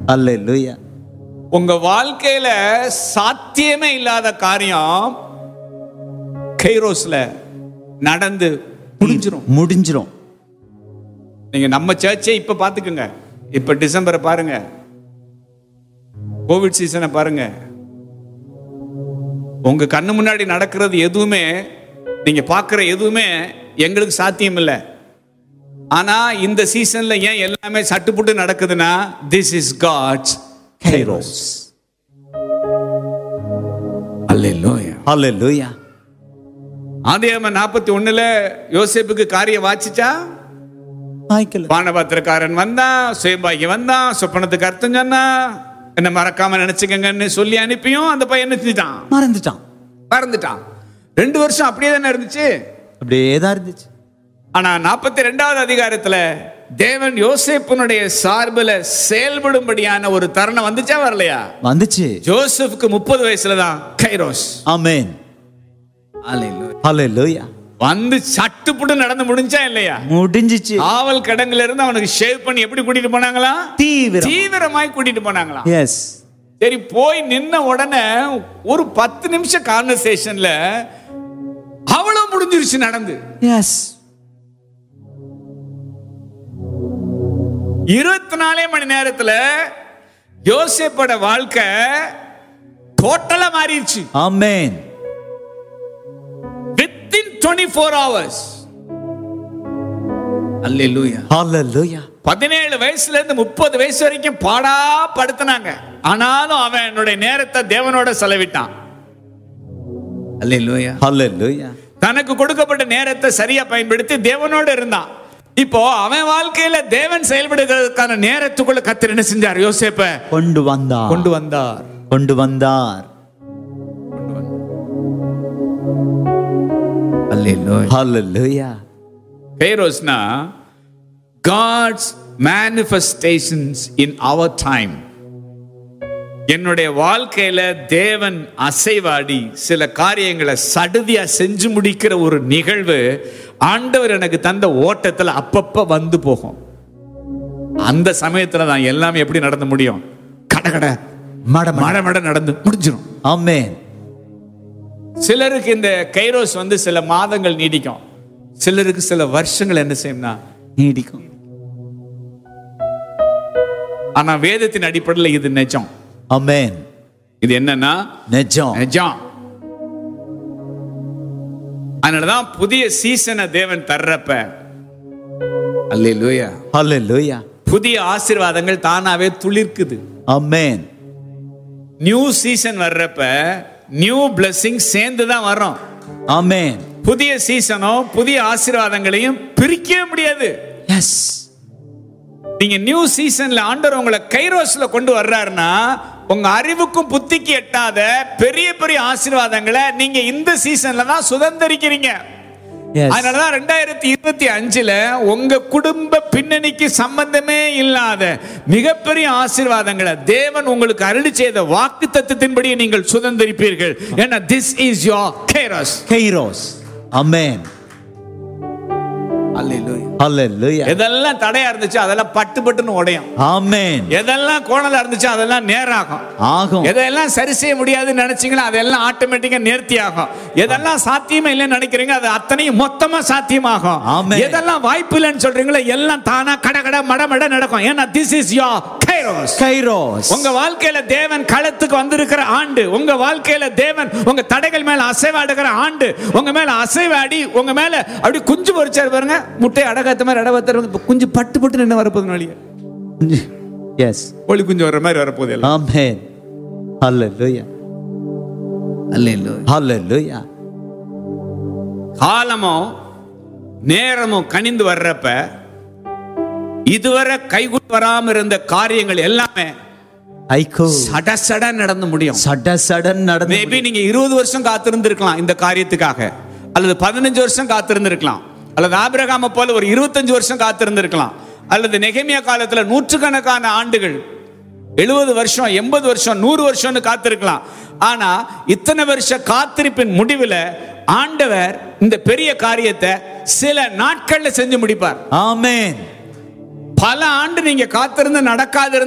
அல்லேலூயா உங்க வாழ்க்கையில சாத்தியமே இல்லாத காரியம் கைரோஸ்ல நடந்து முடிஞ்சிரும் முடிஞ்சிரும் நீங்க நம்ம சர்ச்சை இப்ப பாத்துக்கோங்க இப்ப டிசம்பரை பாருங்க கோவிட் சீசனை பாருங்க உங்க கண்ணு முன்னாடி நடக்கிறது எதுவுமே நீங்க பார்க்குற எதுவுமே எங்களுக்கு சாத்தியம் இல்லை ஆனா இந்த சீசன்ல ஏன் எல்லாமே சட்டுப்புட்டு நடக்குதுன்னா திஸ் இஸ் காட்ஸ் கைரோஸ் அல்லேலூயா அல்லேலூயா ஆதியாம நாற்பத்தி ஒண்ணுல யோசேப்புக்கு காரியம் வாச்சிச்சா வாய்க்கல பானபாத்திரக்காரன் வந்தான் சுயம்பாகி வந்தான் சொப்பனத்துக்கு அர்த்தம் சொன்னான் என்ன மறக்காம நினைச்சுக்கங்கன்னு சொல்லி அனுப்பியும் அந்த பையன் என்ன செஞ்சுட்டான் மறந்துட்டான் மறந்துட்டான் ரெண்டு வருஷம் அப்படியே தானே இருந்துச்சு அப்படியே தான் இருந்துச்சு ஆனா நாற்பத்தி ரெண்டாவது அதிகாரத்துல தேவன் யோசேப்பினுடைய சார்புல செயல்படும்படியான ஒரு தருணம் வந்துச்சா வரலையா வந்துச்சு ஜோசப்புக்கு முப்பது வயசுல தான் கைரோஸ் ஆமென் அல்லேலூயா வந்து சட்டுப்புட்டு நடந்து முடிஞ்சா இல்லையா முடிஞ்சிச்சு ஆவல் கடங்குல இருந்து அவனுக்கு ஷேவ் பண்ணி எப்படி கூட்டிட்டு போனாங்களா தீவிரம் தீவிரமாய் கூட்டிட்டு போனாங்களா எஸ் சரி போய் நின்ன உடனே ஒரு பத்து நிமிஷம் கான்வர்சேஷன்ல அவ்வளவு முடிஞ்சிருச்சு நடந்து எஸ் இருபத்தி நாலே மணி நேரத்துல யோசேப்போட வாழ்க்கை டோட்டலா மாறிடுச்சு ஆமென் வித்தின் டுவெண்ட்டி ஃபோர் ஹவர்ஸ் அல்லேலூயா அல்லேலூயா பதினேழு வயசுல இருந்து முப்பது வயசு வரைக்கும் பாடா படுத்தினாங்க ஆனாலும் அவன் என்னுடைய நேரத்தை தேவனோட செலவிட்டான் அல்லேலூயா அல்லேலூயா தனக்கு கொடுக்கப்பட்ட நேரத்தை சரியா பயன்படுத்தி தேவனோட இருந்தான் இப்போ அவன் வாழ்க்கையில தேவன் செயல்படுகிறதுக்கான நேரத்துக்குள்ள கத்தர் என்ன செஞ்சார் யோசேப்ப கொண்டு வந்தார் கொண்டு வந்தார் கொண்டு வந்தார் அல்லேலூயா பேரோஸ்னா காட்ஸ் மேனிஃபெஸ்டேஷன்ஸ் இன் அவர் டைம் என்னுடைய வாழ்க்கையில தேவன் அசைவாடி சில காரியங்களை சடுதியா செஞ்சு முடிக்கிற ஒரு நிகழ்வு ஆண்டவர் எனக்கு தந்த ஓட்டத்துல அப்பப்ப வந்து போகும் அந்த சமயத்துல தான் எல்லாமே எப்படி நடந்து முடியும் கடகட மட மட மட நடந்து முடிஞ்சிடும் ஆமென் சிலருக்கு இந்த கைரோஸ் வந்து சில மாதங்கள் நீடிக்கும் சிலருக்கு சில வருஷங்கள் என்ன செய்யும்னா நீடிக்கும் ஆனா வேதத்தின் அடிப்படையில் இது நிஜம் ஆமென் இது என்னன்னா நிஜம் நிஜம் அதனாலதான் புதிய சீசனை தேவன் தர்றப்ப அல்லேலூயா அல்லேலூயா புதிய ஆசீர்வாதங்கள் தானாவே துளிர்க்குது ஆமென் நியூ சீசன் வர்றப்ப நியூ blessing சேர்ந்து தான் வரும் ஆமென் புதிய சீசனோ புதிய ஆசீர்வாதங்களையும் பிரிக்கவே முடியாது எஸ் நீங்க நியூ சீசன்ல ஆண்டவர் உங்களை கைரோஸ்ல கொண்டு வர்றாருன்னா உங்க அறிவுக்கும் புத்திக்கு எட்டாத பெரிய பெரிய ஆசீர்வாதங்களை நீங்க இந்த சீசன்ல தான் சுதந்திரிக்கிறீங்க எஸ் அதனாலதான் ரெண்டாயிரத்தி இருபத்தி அஞ்சுல உங்க குடும்ப பின்னணிக்கு சம்பந்தமே இல்லாத மிகப்பெரிய ஆசீர்வாதங்களை தேவன் உங்களுக்கு அருளி செய்த வாக்கு தத்துவத்தின்படி நீங்கள் சுதந்திரிப்பீர்கள் ஏன்னா this is your kairos kairos ஆமென் அல்லேலூயா எதெல்லாம் தடையா இருந்துச்சு அதெல்லாம் பட்டு பட்டுன்னு உடையும் ஆமென் எதெல்லாம் கோணலா இருந்துச்சு அதெல்லாம் நேராகும் ஆகும் எதெல்லாம் சரி செய்ய முடியாதுன்னு நினைச்சீங்களோ அதெல்லாம் ஆட்டோமேட்டிக்கா நேர்த்தி ஆகும் எதெல்லாம் சாத்தியமே இல்லைன்னு நினைக்கிறீங்க அது அத்தனையும் மொத்தமா சாத்தியமாகும் ஆமென். எதெல்லாம் வாய்ப்பு இல்லைன்னு சொல்றீங்களோ எல்லாம் தானா கட கட மட மட நடக்கும் ஏன்னா this is your kairos kairos உங்க வாழ்க்கையில தேவன் களத்துக்கு வந்திருக்கிற ஆண்டு உங்க வாழ்க்கையில தேவன் உங்க தடைகள் மேல அசைவாடுகிற ஆண்டு உங்க மேல அசைவாடி உங்க மேல அப்படி குஞ்சு பொறிச்சாரு பாருங்க முட்டை அடகாத்த மாதிரி அடகாத்த குஞ்சு பட்டு பட்டு நின்று வரப்போகுது நாளைக்கு எஸ் கோழி குஞ்சு வர்ற மாதிரி வரப்போகுது எல்லாம் ஆமென் அல்லேலூயா அல்லேலூயா காலமும் நேரமும் கனிந்து வர்றப்ப இதுவரை கைகூடி வராம இருந்த காரியங்கள் எல்லாமே ஐகோ சட சட நடந்து முடியும் சட சடன் நடந்து மேபி நீங்க இருபது வருஷம் காத்திருந்திருக்கலாம் இந்த காரியத்துக்காக அல்லது பதினஞ்சு வருஷம் காத்திருந்திருக்கலாம் அல்லது ஆபிரகாம போல ஒரு இருபத்தஞ்சு வருஷம் காத்திருந்திருக்கலாம் அல்லது நெகமியா காலத்துல நூற்றுக்கணக்கான ஆண்டுகள் எழுபது வருஷம் எண்பது வருஷம் நூறு வருஷம்னு காத்திருக்கலாம் ஆனா இத்தனை வருஷ காத்திருப்பின் முடிவில் ஆண்டவர் இந்த பெரிய காரியத்தை சில நாட்கள்ல செஞ்சு முடிப்பார் ஆமென் பல ஆண்டு நீங்க காத்திருந்து நடக்காது